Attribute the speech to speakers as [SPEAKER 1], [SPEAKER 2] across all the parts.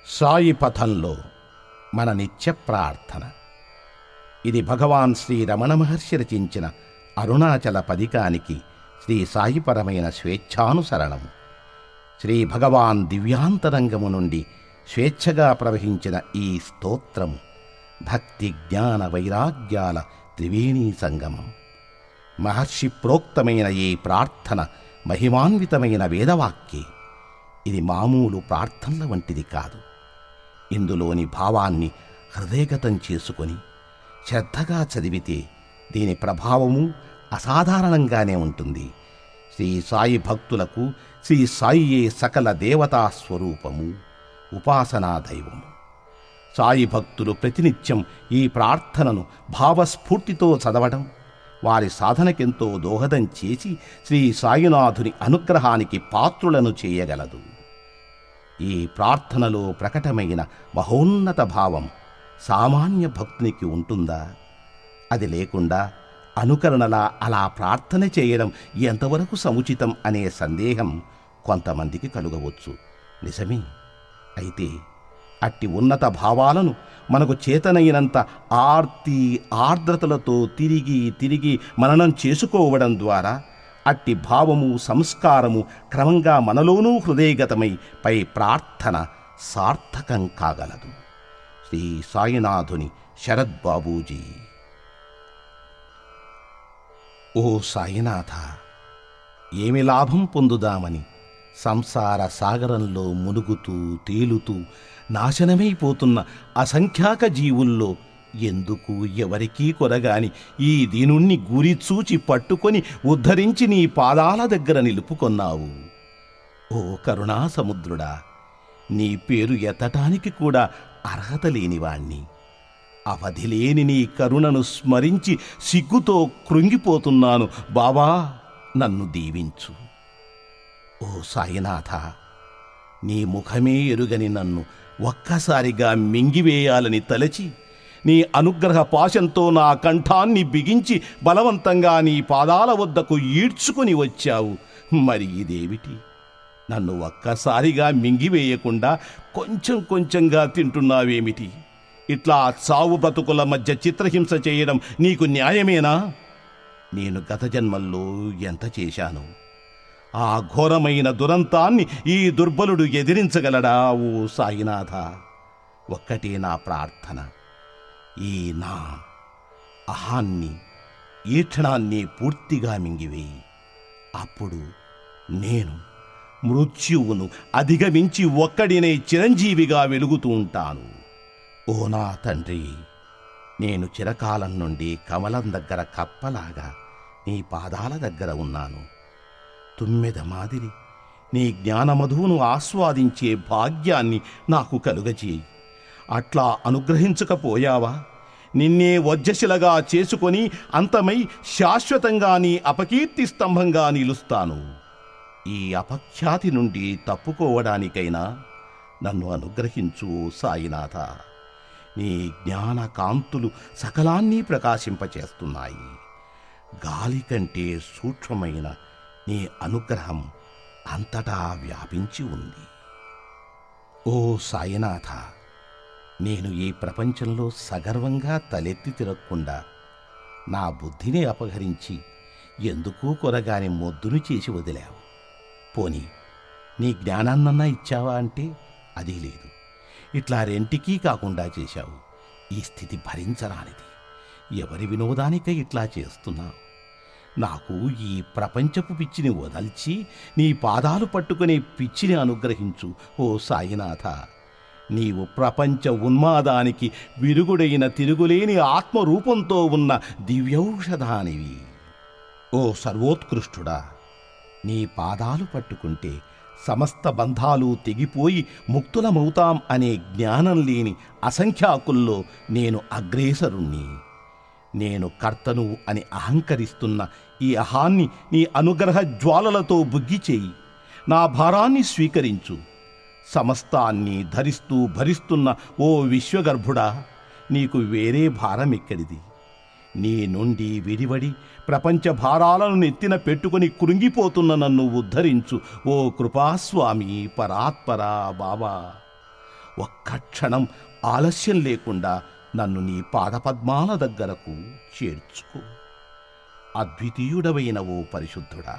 [SPEAKER 1] సాయి పథంలో మన నిత్య ప్రార్థన ఇది భగవాన్ శ్రీ రమణ మహర్షి రచించిన అరుణాచల పదికానికి శ్రీ సాయిపరమైన స్వేచ్ఛానుసరణము శ్రీ భగవాన్ దివ్యాంతరంగము నుండి స్వేచ్ఛగా ప్రవహించిన ఈ స్తోత్రము భక్తి జ్ఞాన వైరాగ్యాల త్రివేణీ సంగమం మహర్షి ప్రోక్తమైన ఈ ప్రార్థన మహిమాన్వితమైన వేదవాక్యే ఇది మామూలు ప్రార్థనల వంటిది కాదు ఇందులోని భావాన్ని హృదయగతం చేసుకొని శ్రద్ధగా చదివితే దీని ప్రభావము అసాధారణంగానే ఉంటుంది శ్రీ సాయి భక్తులకు శ్రీ సాయియే సకల దేవతా స్వరూపము ఉపాసనా దైవము సాయి భక్తులు ప్రతినిత్యం ఈ ప్రార్థనను భావస్ఫూర్తితో చదవడం వారి సాధనకెంతో దోహదం చేసి శ్రీ సాయినాథుని అనుగ్రహానికి పాత్రులను చేయగలదు ఈ ప్రార్థనలో ప్రకటమైన మహోన్నత భావం సామాన్య భక్తునికి ఉంటుందా అది లేకుండా అనుకరణలా అలా ప్రార్థన చేయడం ఎంతవరకు సముచితం అనే సందేహం కొంతమందికి కలుగవచ్చు నిజమే అయితే అట్టి ఉన్నత భావాలను మనకు చేతనైనంత ఆర్తి ఆర్ద్రతలతో తిరిగి తిరిగి మననం చేసుకోవడం ద్వారా అట్టి భావము సంస్కారము క్రమంగా మనలోనూ హృదయగతమై పై ప్రార్థన సార్థకం కాగలదు శ్రీ సాయినాథుని శరద్ బాబూజీ ఓ సాయినాథ ఏమి లాభం పొందుదామని సంసార సాగరంలో మునుగుతూ తేలుతూ నాశనమైపోతున్న అసంఖ్యాక జీవుల్లో ఎందుకు ఎవరికీ కొరగాని ఈ దీనుణ్ణి గురిచూచి పట్టుకొని ఉద్ధరించి నీ పాదాల దగ్గర నిలుపుకొన్నావు ఓ కరుణా సముద్రుడా నీ పేరు ఎత్తటానికి కూడా అర్హత లేనివాణ్ణి అవధిలేని నీ కరుణను స్మరించి సిగ్గుతో కృంగిపోతున్నాను బాబా నన్ను దీవించు ఓ సాయినాథ నీ ముఖమే ఎరుగని నన్ను ఒక్కసారిగా మింగివేయాలని తలచి నీ అనుగ్రహ పాశంతో నా కంఠాన్ని బిగించి బలవంతంగా నీ పాదాల వద్దకు ఈడ్చుకుని వచ్చావు మరి ఇదేమిటి నన్ను ఒక్కసారిగా మింగివేయకుండా కొంచెం కొంచెంగా తింటున్నావేమిటి ఇట్లా చావు బ్రతుకుల మధ్య చిత్రహింస చేయడం నీకు న్యాయమేనా నేను గత జన్మల్లో ఎంత చేశాను ఆ ఘోరమైన దురంతాన్ని ఈ దుర్బలుడు ఎదిరించగలడా ఓ సాయినాథ ఒక్కటే నా ప్రార్థన ఈ నా అహాన్ని ఈక్షణాన్ని పూర్తిగా మింగివేయి అప్పుడు నేను మృత్యువును అధిగమించి ఒక్కడినే చిరంజీవిగా వెలుగుతూ ఉంటాను ఓ నా తండ్రి నేను చిరకాలం నుండి కమలం దగ్గర కప్పలాగా నీ పాదాల దగ్గర ఉన్నాను తుమ్మెద మాదిరి నీ జ్ఞానమధువును ఆస్వాదించే భాగ్యాన్ని నాకు కలుగచేయి అట్లా అనుగ్రహించకపోయావా నిన్నే వజ్రశిలగా చేసుకొని అంతమై శాశ్వతంగా నీ అపకీర్తి స్తంభంగా నిలుస్తాను ఈ అపఖ్యాతి నుండి తప్పుకోవడానికైనా నన్ను అనుగ్రహించు ఓ సాయినాథ నీ జ్ఞాన కాంతులు సకలాన్ని ప్రకాశింపచేస్తున్నాయి గాలి కంటే సూక్ష్మమైన నీ అనుగ్రహం అంతటా వ్యాపించి ఉంది ఓ సాయినాథ నేను ఈ ప్రపంచంలో సగర్వంగా తలెత్తి తిరగకుండా నా బుద్ధిని అపహరించి ఎందుకూ కొరగాని మొద్దును చేసి వదిలావు పోనీ నీ జ్ఞానాన్నన్నా ఇచ్చావా అంటే అది లేదు ఇట్లా రెంటికీ కాకుండా చేశావు ఈ స్థితి భరించరానిది ఎవరి వినోదానికై ఇట్లా చేస్తున్నావు నాకు ఈ ప్రపంచపు పిచ్చిని వదల్చి నీ పాదాలు పట్టుకునే పిచ్చిని అనుగ్రహించు ఓ సాయినాథ నీవు ప్రపంచ ఉన్మాదానికి విరుగుడైన తిరుగులేని ఆత్మరూపంతో ఉన్న దివ్యౌషధానివి ఓ సర్వోత్కృష్టుడా నీ పాదాలు పట్టుకుంటే సమస్త బంధాలు తెగిపోయి ముక్తులమవుతాం అనే జ్ఞానం లేని అసంఖ్యాకుల్లో నేను అగ్రేసరుణ్ణి నేను కర్తను అని అహంకరిస్తున్న ఈ అహాన్ని నీ అనుగ్రహ జ్వాలలతో బుగ్గి చేయి నా భారాన్ని స్వీకరించు సమస్తాన్ని ధరిస్తూ భరిస్తున్న ఓ విశ్వగర్భుడా నీకు వేరే భారం ఎక్కడిది నీ నుండి విడివడి ప్రపంచ భారాలను నెత్తిన పెట్టుకుని కృంగిపోతున్న నన్ను ఉద్ధరించు ఓ కృపాస్వామి పరాత్పరా బాబా ఒక్క క్షణం ఆలస్యం లేకుండా నన్ను నీ పాదపద్మాల దగ్గరకు చేర్చుకో అద్వితీయుడవైన ఓ పరిశుద్ధుడా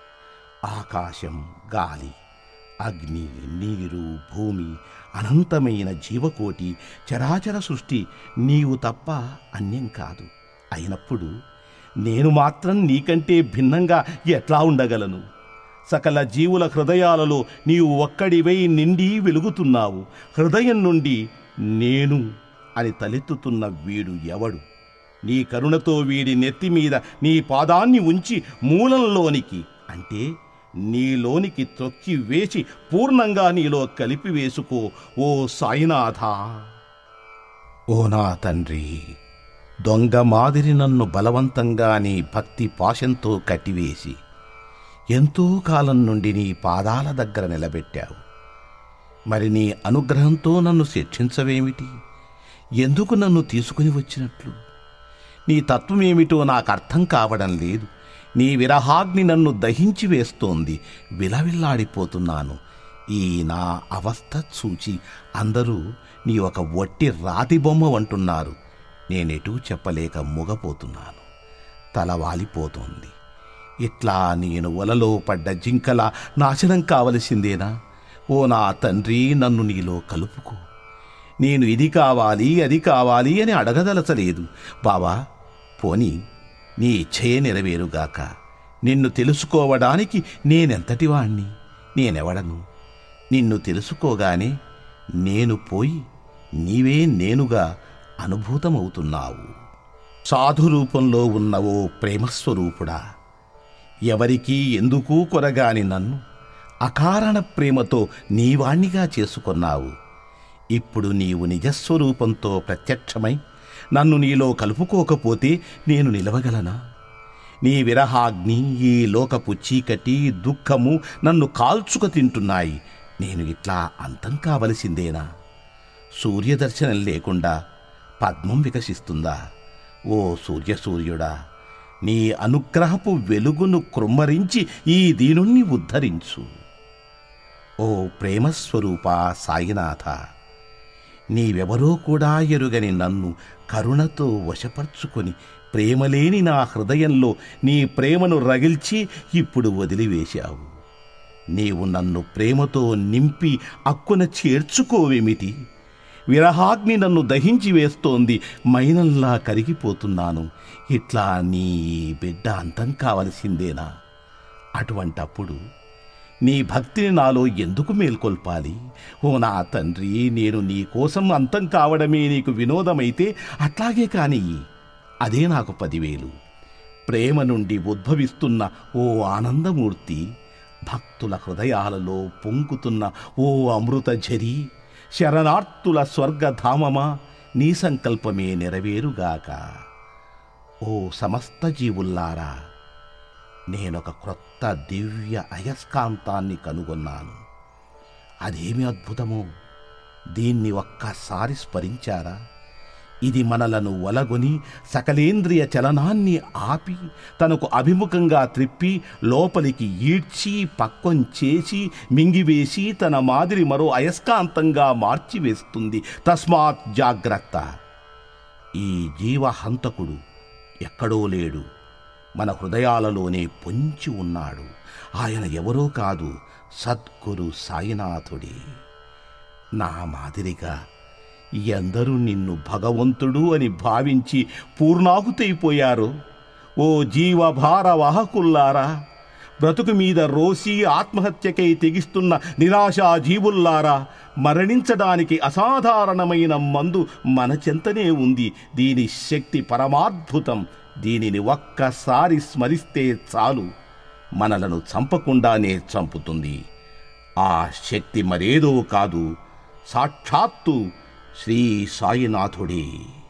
[SPEAKER 1] ఆకాశం గాలి అగ్ని నీరు భూమి అనంతమైన జీవకోటి చరాచర సృష్టి నీవు తప్ప అన్యం కాదు అయినప్పుడు నేను మాత్రం నీకంటే భిన్నంగా ఎట్లా ఉండగలను సకల జీవుల హృదయాలలో నీవు ఒక్కడివై నిండి వెలుగుతున్నావు హృదయం నుండి నేను అని తలెత్తుతున్న వీడు ఎవడు నీ కరుణతో వీడి నెత్తి మీద నీ పాదాన్ని ఉంచి మూలంలోనికి అంటే నీలోనికి త్రొక్కి వేసి పూర్ణంగా నీలో కలిపి వేసుకో ఓ సాయినాథ ఓ నా తండ్రి దొంగ మాదిరి నన్ను బలవంతంగా నీ భక్తి పాశంతో కట్టివేసి ఎంతో కాలం నుండి నీ పాదాల దగ్గర నిలబెట్టావు మరి నీ అనుగ్రహంతో నన్ను శిక్షించవేమిటి ఎందుకు నన్ను తీసుకుని వచ్చినట్లు నీ తత్వమేమిటో నాకు అర్థం కావడం లేదు నీ విరహాగ్ని నన్ను దహించి వేస్తోంది విలవిల్లాడిపోతున్నాను ఈ నా అవస్థ చూచి అందరూ నీ ఒక వట్టి రాతి బొమ్మ అంటున్నారు నేనెటూ చెప్పలేక ముగపోతున్నాను తల వాలిపోతోంది ఇట్లా నేను వలలో పడ్డ జింకలా నాశనం కావలసిందేనా ఓ నా తండ్రి నన్ను నీలో కలుపుకో నేను ఇది కావాలి అది కావాలి అని అడగదలచలేదు బావా పోని నీ ఇచ్చయే నెరవేరుగాక నిన్ను తెలుసుకోవడానికి నేనెంతటి వాణ్ణి నేనెవడను నిన్ను తెలుసుకోగానే నేను పోయి నీవే నేనుగా అనుభూతమవుతున్నావు సాధు రూపంలో ఉన్న ఓ ప్రేమస్వరూపుడా ఎవరికీ ఎందుకూ కొరగాని నన్ను అకారణ ప్రేమతో నీవాణ్ణిగా చేసుకున్నావు ఇప్పుడు నీవు నిజస్వరూపంతో ప్రత్యక్షమై నన్ను నీలో కలుపుకోకపోతే నేను నిలవగలనా నీ విరహాగ్ని ఈ లోకపు చీకటి దుఃఖము నన్ను కాల్చుక తింటున్నాయి నేను ఇట్లా అంతం కావలసిందేనా సూర్యదర్శనం లేకుండా పద్మం వికసిస్తుందా ఓ సూర్యసూర్యుడా నీ అనుగ్రహపు వెలుగును కృమ్మరించి ఈ దీనుణ్ణి ఉద్ధరించు ఓ ప్రేమస్వరూప సాయినాథ నీవెవరో కూడా ఎరుగని నన్ను కరుణతో వశపర్చుకొని ప్రేమలేని నా హృదయంలో నీ ప్రేమను రగిల్చి ఇప్పుడు వదిలివేశావు నీవు నన్ను ప్రేమతో నింపి అక్కున చేర్చుకోవేమిటి విరహాగ్ని నన్ను దహించి వేస్తోంది మైనంలా కరిగిపోతున్నాను ఇట్లా నీ బిడ్డ అంతం కావలసిందేనా అటువంటప్పుడు నీ భక్తిని నాలో ఎందుకు మేల్కొల్పాలి ఓ నా తండ్రి నేను నీ కోసం అంతం కావడమే నీకు వినోదమైతే అట్లాగే కాని అదే నాకు పదివేలు ప్రేమ నుండి ఉద్భవిస్తున్న ఓ ఆనందమూర్తి భక్తుల హృదయాలలో పొంగుతున్న ఓ అమృత ఝరి శరణార్థుల స్వర్గధామమా నీ సంకల్పమే నెరవేరుగాక ఓ సమస్త జీవుల్లారా నేనొక క్రొత్త దివ్య అయస్కాంతాన్ని కనుగొన్నాను అదేమి అద్భుతమో దీన్ని ఒక్కసారి స్మరించారా ఇది మనలను ఒలగొని సకలేంద్రియ చలనాన్ని ఆపి తనకు అభిముఖంగా త్రిప్పి లోపలికి ఈడ్చి పక్వం చేసి మింగివేసి తన మాదిరి మరో అయస్కాంతంగా మార్చివేస్తుంది తస్మాత్ జాగ్రత్త ఈ జీవహంతకుడు ఎక్కడో లేడు మన హృదయాలలోనే పొంచి ఉన్నాడు ఆయన ఎవరో కాదు సద్గురు సాయినాథుడే నా మాదిరిగా ఎందరూ నిన్ను భగవంతుడు అని భావించి పూర్ణాహుతైపోయారు ఓ జీవభార వాహకుల్లారా బ్రతుకు మీద రోసి ఆత్మహత్యకై తెగిస్తున్న నిరాశా జీవుల్లారా మరణించడానికి అసాధారణమైన మందు మన చెంతనే ఉంది దీని శక్తి పరమాద్భుతం దీనిని ఒక్కసారి స్మరిస్తే చాలు మనలను చంపకుండానే చంపుతుంది ఆ శక్తి మరేదో కాదు సాక్షాత్తు శ్రీ సాయినాథుడే